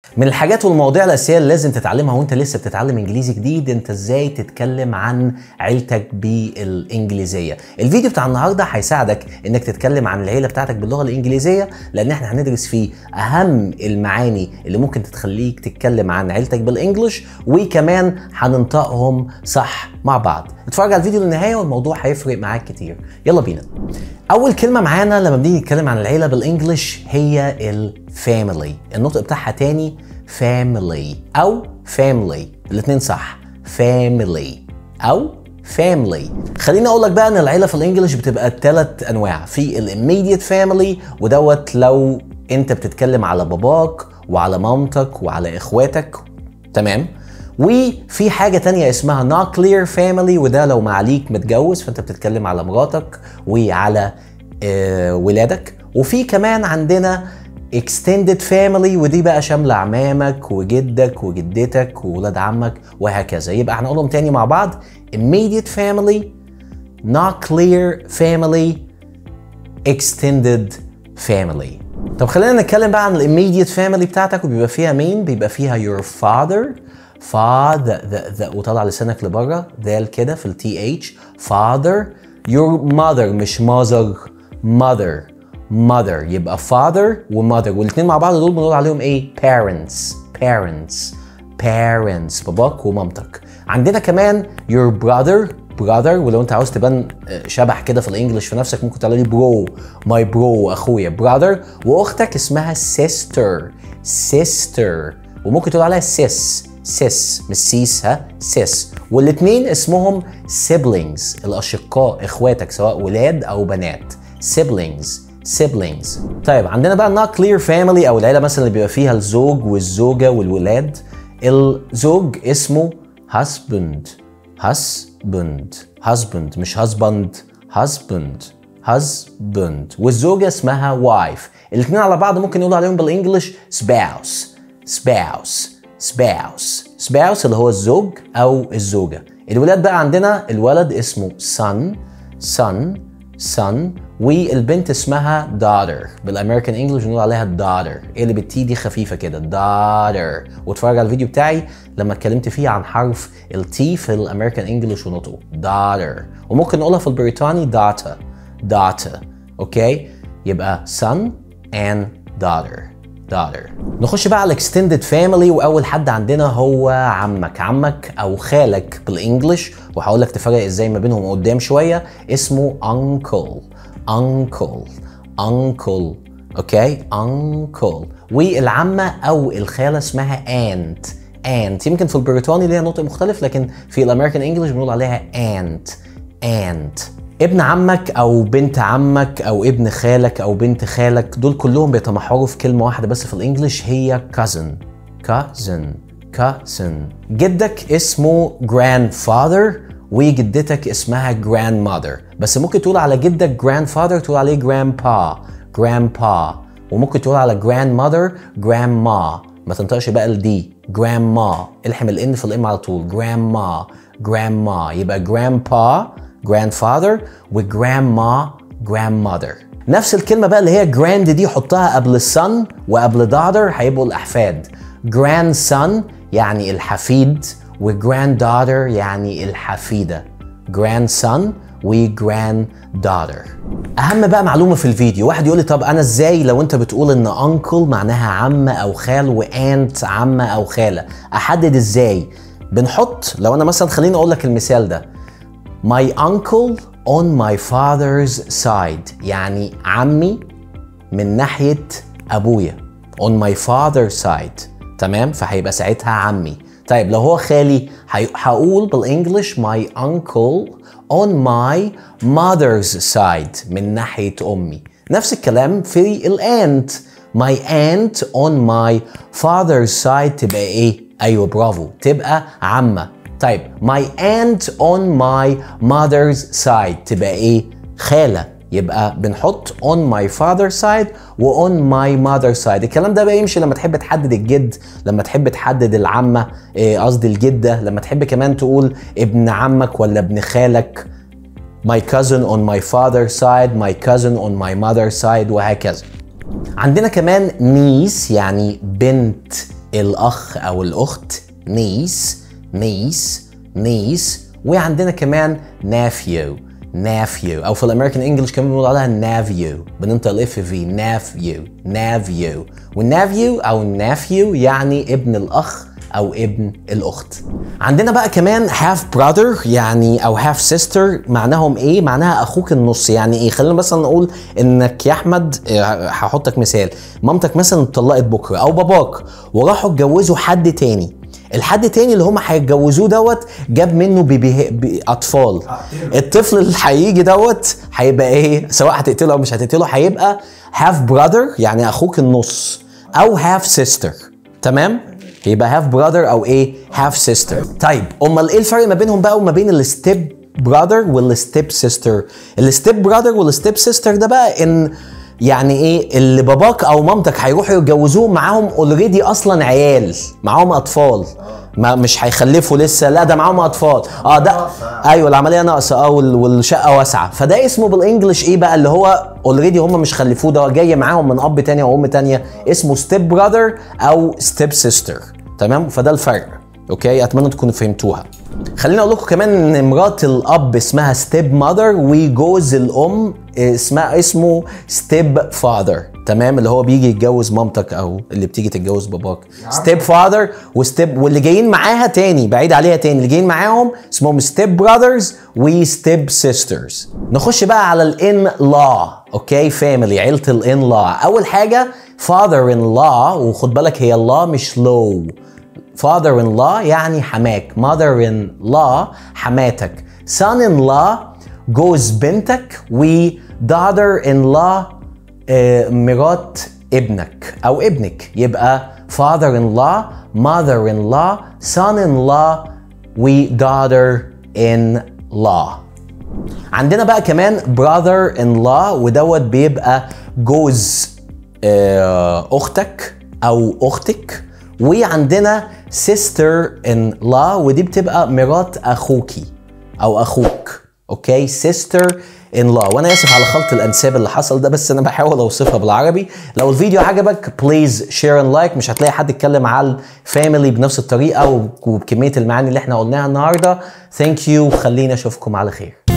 من الحاجات والمواضيع الاساسيه اللي لازم تتعلمها وانت لسه بتتعلم انجليزي جديد انت ازاي تتكلم عن عيلتك بالانجليزيه الفيديو بتاع النهارده هيساعدك انك تتكلم عن العيله بتاعتك باللغه الانجليزيه لان احنا هندرس فيه اهم المعاني اللي ممكن تخليك تتكلم عن عيلتك بالانجلش وكمان هننطقهم صح مع بعض اتفرج على الفيديو للنهايه والموضوع هيفرق معاك كتير يلا بينا اول كلمه معانا لما بنيجي نتكلم عن العيله بالانجلش هي الفاميلي النطق بتاعها تاني family او family الاثنين صح family او family خليني اقول لك بقى ان العيله في الانجليش بتبقى ثلاث انواع في الاميديت فاميلي ودوت لو انت بتتكلم على باباك وعلى مامتك وعلى اخواتك تمام وفي حاجة تانية اسمها nuclear family وده لو معليك متجوز فانت بتتكلم على مراتك وعلى آه ولادك وفي كمان عندنا extended family ودي بقى شاملة عمامك وجدك وجدتك وولاد عمك وهكذا يبقى هنقولهم تاني مع بعض immediate family nuclear family extended family طب خلينا نتكلم بقى عن immediate family بتاعتك وبيبقى فيها مين بيبقى فيها your father father ذا ذا وطلع لسانك لبره ذال كده في التي اتش father your mother مش mother mother mother يبقى father وmother والاثنين مع بعض دول بنقول عليهم ايه parents parents parents باباك ومامتك عندنا كمان your brother brother ولو انت عاوز تبان شبح كده في الانجليش في نفسك ممكن تقول لي برو ماي برو اخويا brother واختك اسمها sister sister وممكن تقول عليها sis sis مش سيس ها sis والاثنين اسمهم siblings الاشقاء اخواتك سواء ولاد او بنات siblings siblings طيب عندنا بقى not clear family او العيله مثلا اللي بيبقى فيها الزوج والزوجه والولاد الزوج اسمه husband husband husband مش husband husband husband والزوجه اسمها wife الاثنين على بعض ممكن نقول عليهم بالانجلش spouse spouse spouse spouse اللي هو الزوج او الزوجه الولاد بقى عندنا الولد اسمه son son son والبنت اسمها daughter بالامريكان انجلش بنقول عليها daughter ايه اللي بالتي دي خفيفه كده daughter واتفرج على الفيديو بتاعي لما اتكلمت فيه عن حرف التي في الامريكان انجلش ونطقه daughter وممكن نقولها في البريطاني daughter daughter اوكي يبقى son and daughter daughter نخش بقى على extended family واول حد عندنا هو عمك عمك او خالك بالانجلش وهقول لك تفرق ازاي ما بينهم قدام شويه اسمه uncle uncle uncle اوكي uncle والعمه او الخاله اسمها aunt aunt يمكن في البريطاني ليها نطق مختلف لكن في الامريكان انجلش بنقول عليها aunt aunt ابن عمك او بنت عمك او ابن خالك او بنت خالك دول كلهم بيتمحوروا في كلمه واحده بس في الانجليش هي cousin cousin cousin جدك اسمه grandfather وجدتك اسمها grandmother بس ممكن تقول على جدك grandfather تقول عليه grandpa grandpa وممكن تقول على grandmother grandma ما تنطقش بقى الدي grandma الحم الان في الام على طول grandma grandma يبقى grandpa grandfather وgrandma grandmother نفس الكلمة بقى اللي هي grand دي حطها قبل الصن وقبل daughter هيبقوا الأحفاد grandson يعني الحفيد وgranddaughter يعني الحفيدة grandson وgranddaughter أهم بقى معلومة في الفيديو واحد يقول لي طب أنا إزاي لو أنت بتقول إن uncle معناها عم أو خال وaunt عمة أو خالة أحدد إزاي بنحط لو أنا مثلا خليني أقول لك المثال ده My uncle on my father's side يعني عمي من ناحية أبويا on my father's side تمام فهيبقى ساعتها عمي طيب لو هو خالي هقول بالانجلش my uncle on my mother's side من ناحية أمي نفس الكلام في الأنت my aunt on my father's side تبقى إيه؟ أيوة برافو تبقى عمة طيب my aunt on my mother's side تبقى ايه؟ خالة يبقى بنحط on my father's side و on my mother's side الكلام ده بقى يمشي لما تحب تحدد الجد لما تحب تحدد العمة قصدي إيه الجدة لما تحب كمان تقول ابن عمك ولا ابن خالك my cousin on my father's side my cousin on my mother's side وهكذا عندنا كمان نيس يعني بنت الاخ او الاخت نيس نيس نيس وعندنا كمان نافيو نافيو او في الامريكان انجلش كمان بنقول عليها نافيو بننطق الاف في نافيو نافيو والنافيو او النافيو يعني ابن الاخ او ابن الاخت عندنا بقى كمان half brother يعني او half sister معناهم ايه معناها اخوك النص يعني ايه خلينا مثلا نقول انك يا احمد آه، هحطك مثال مامتك مثلا اتطلقت بكره او باباك وراحوا اتجوزوا حد تاني الحد تاني اللي هم هيتجوزوه دوت جاب منه بيبي باطفال الطفل اللي هيجي دوت هيبقى ايه سواء هتقتله او مش هتقتله هيبقى هاف براذر يعني اخوك النص او هاف سيستر تمام يبقى هاف براذر او ايه هاف سيستر طيب امال ايه الفرق ما بينهم بقى وما بين الستيب براذر والستيب سيستر الستيب براذر والستيب سيستر ده بقى ان يعني ايه اللي باباك او مامتك هيروحوا يتجوزوه معاهم اوريدي اصلا عيال معاهم اطفال ما مش هيخلفوا لسه لا ده معاهم اطفال اه ده ايوه العمليه ناقصه اه وال- والشقه واسعه فده اسمه بالانجلش ايه بقى اللي هو اوريدي هم مش خلفوه ده جاي معاهم من اب تاني او ام تانيه اسمه ستيب براذر او ستيب سيستر تمام فده الفرق اوكي اتمنى تكونوا فهمتوها خليني اقول لكم كمان ان مرات الاب اسمها ستيب ماذر وجوز الام اسمها اسمه ستيب فاذر تمام اللي هو بيجي يتجوز مامتك او اللي بتيجي تتجوز باباك ستيب فاذر وستيب واللي جايين معاها تاني بعيد عليها تاني اللي جايين معاهم اسمهم ستيب براذرز وستيب سيسترز نخش بقى على الان لا اوكي فاميلي عيله الان لا اول حاجه father in law وخد بالك هي الله مش low father in law يعني حماك mother in law حماتك son in law جوز بنتك و daughter in law آه، مرات ابنك او ابنك يبقى father in law mother in law son in law و daughter in law عندنا بقى كمان brother in law ودوت بيبقى جوز آه، اختك او اختك وعندنا sister in law ودي بتبقى مرات اخوكي او اخوك اوكي sister in law وانا اسف على خلط الانساب اللي حصل ده بس انا بحاول اوصفها بالعربي لو الفيديو عجبك بليز شير اند لايك مش هتلاقي حد اتكلم على الفاميلي بنفس الطريقه وبكميه المعاني اللي احنا قلناها النهارده ثانك يو خليني اشوفكم على خير